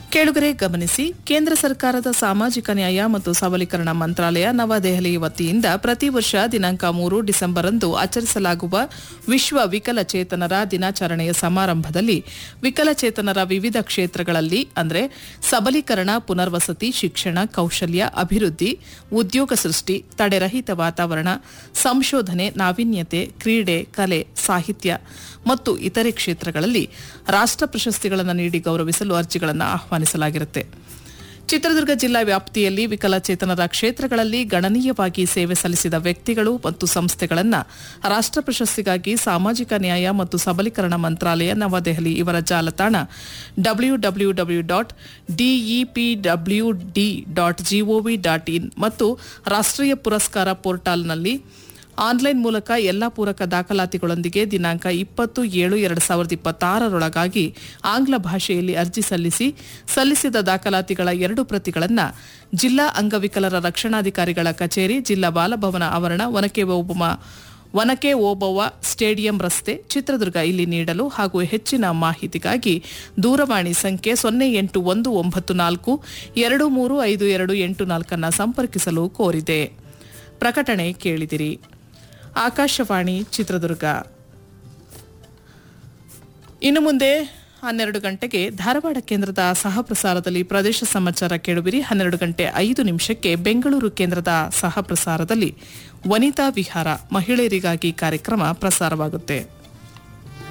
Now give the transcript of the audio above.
ಕೇಳುಗರೆ ಗಮನಿಸಿ ಕೇಂದ್ರ ಸರ್ಕಾರದ ಸಾಮಾಜಿಕ ನ್ಯಾಯ ಮತ್ತು ಸಬಲೀಕರಣ ಮಂತ್ರಾಲಯ ನವದೆಹಲಿ ವತಿಯಿಂದ ಪ್ರತಿ ವರ್ಷ ದಿನಾಂಕ ಮೂರು ಡಿಸೆಂಬರ್ ಅಂದು ಆಚರಿಸಲಾಗುವ ವಿಶ್ವ ವಿಕಲಚೇತನರ ದಿನಾಚರಣೆಯ ಸಮಾರಂಭದಲ್ಲಿ ವಿಕಲಚೇತನರ ವಿವಿಧ ಕ್ಷೇತ್ರಗಳಲ್ಲಿ ಅಂದರೆ ಸಬಲೀಕರಣ ಪುನರ್ವಸತಿ ಶಿಕ್ಷಣ ಕೌಶಲ್ಯ ಅಭಿವೃದ್ಧಿ ಉದ್ಯೋಗ ಸೃಷ್ಟಿ ತಡೆರಹಿತ ವಾತಾವರಣ ಸಂಶೋಧನೆ ನಾವೀನ್ಯತೆ ಕ್ರೀಡೆ ಕಲೆ ಸಾಹಿತ್ಯ ಮತ್ತು ಇತರೆ ಕ್ಷೇತ್ರಗಳಲ್ಲಿ ರಾಷ್ಟ್ರ ಪ್ರಶಸ್ತಿಗಳನ್ನು ನೀಡಿ ಗೌರವಿಸಲು ಅರ್ಜಿಗಳನ್ನು ಆಹ್ವಾನಿಸಲಾಗಿರುತ್ತೆ ಚಿತ್ರದುರ್ಗ ಜಿಲ್ಲಾ ವ್ಯಾಪ್ತಿಯಲ್ಲಿ ವಿಕಲಚೇತನರ ಕ್ಷೇತ್ರಗಳಲ್ಲಿ ಗಣನೀಯವಾಗಿ ಸೇವೆ ಸಲ್ಲಿಸಿದ ವ್ಯಕ್ತಿಗಳು ಮತ್ತು ಸಂಸ್ಥೆಗಳನ್ನು ರಾಷ್ಟ್ರ ಪ್ರಶಸ್ತಿಗಾಗಿ ಸಾಮಾಜಿಕ ನ್ಯಾಯ ಮತ್ತು ಸಬಲೀಕರಣ ಮಂತ್ರಾಲಯ ನವದೆಹಲಿ ಇವರ ಜಾಲತಾಣ W W W dot DEPW D dot GOV dot IN ಮತ್ತು ರಾಷ್ಟ್ರೀಯ ಪುರಸ್ಕಾರ ಪೋರ್ಟಾಲ್ನಲ್ಲಿ ಆನ್ಲೈನ್ ಮೂಲಕ ಎಲ್ಲಾ ಪೂರಕ ದಾಖಲಾತಿಗಳೊಂದಿಗೆ ದಿನಾಂಕ ಇಪ್ಪತ್ತು ಏಳು ಎರಡು ಸಾವಿರದ ಇಪ್ಪತ್ತಾರರೊಳಗಾಗಿ ಆಂಗ್ಲ ಭಾಷೆಯಲ್ಲಿ ಅರ್ಜಿ ಸಲ್ಲಿಸಿ ಸಲ್ಲಿಸಿದ ದಾಖಲಾತಿಗಳ ಎರಡು ಪ್ರತಿಗಳನ್ನು ಜಿಲ್ಲಾ ಅಂಗವಿಕಲರ ರಕ್ಷಣಾಧಿಕಾರಿಗಳ ಕಚೇರಿ ಜಿಲ್ಲಾ ಬಾಲಭವನ ಆವರಣ ಒನಕೆ ಓಬವ್ವ ಒನಕೆ ಓಬವ್ವ ಸ್ಟೇಡಿಯಂ ರಸ್ತೆ ಚಿತ್ರದುರ್ಗ ಇಲ್ಲಿ ನೀಡಲು ಹಾಗೂ ಹೆಚ್ಚಿನ ಮಾಹಿತಿಗಾಗಿ ದೂರವಾಣಿ ಸಂಖ್ಯೆ ಸೊನ್ನೆ ಎಂಟು ಒಂದು ಒಂಬತ್ತು ನಾಲ್ಕು ಎರಡು ಮೂರು ಐದು ಎರಡು ಎಂಟು ನಾಲ್ಕನ್ನು ಸಂಪರ್ಕಿಸಲು ಕೋರಿದೆ ಪ್ರಕಟಣೆ ಕೇಳಿದಿರಿ ಆಕಾಶವಾಣಿ ಚಿತ್ರದುರ್ಗ ಇನ್ನು ಮುಂದೆ ಹನ್ನೆರಡು ಗಂಟೆಗೆ ಧಾರವಾಡ ಕೇಂದ್ರದ ಸಹ ಪ್ರಸಾರದಲ್ಲಿ ಪ್ರದೇಶ ಸಮಾಚಾರ ಕೇಳುವಿರಿ ಹನ್ನೆರಡು ಗಂಟೆ ಐದು ನಿಮಿಷಕ್ಕೆ ಬೆಂಗಳೂರು ಕೇಂದ್ರದ ಸಹ ಪ್ರಸಾರದಲ್ಲಿ ವನಿತಾ ವಿಹಾರ ಮಹಿಳೆಯರಿಗಾಗಿ ಕಾರ್ಯಕ್ರಮ ಪ್ರಸಾರವಾಗುತ್ತೆ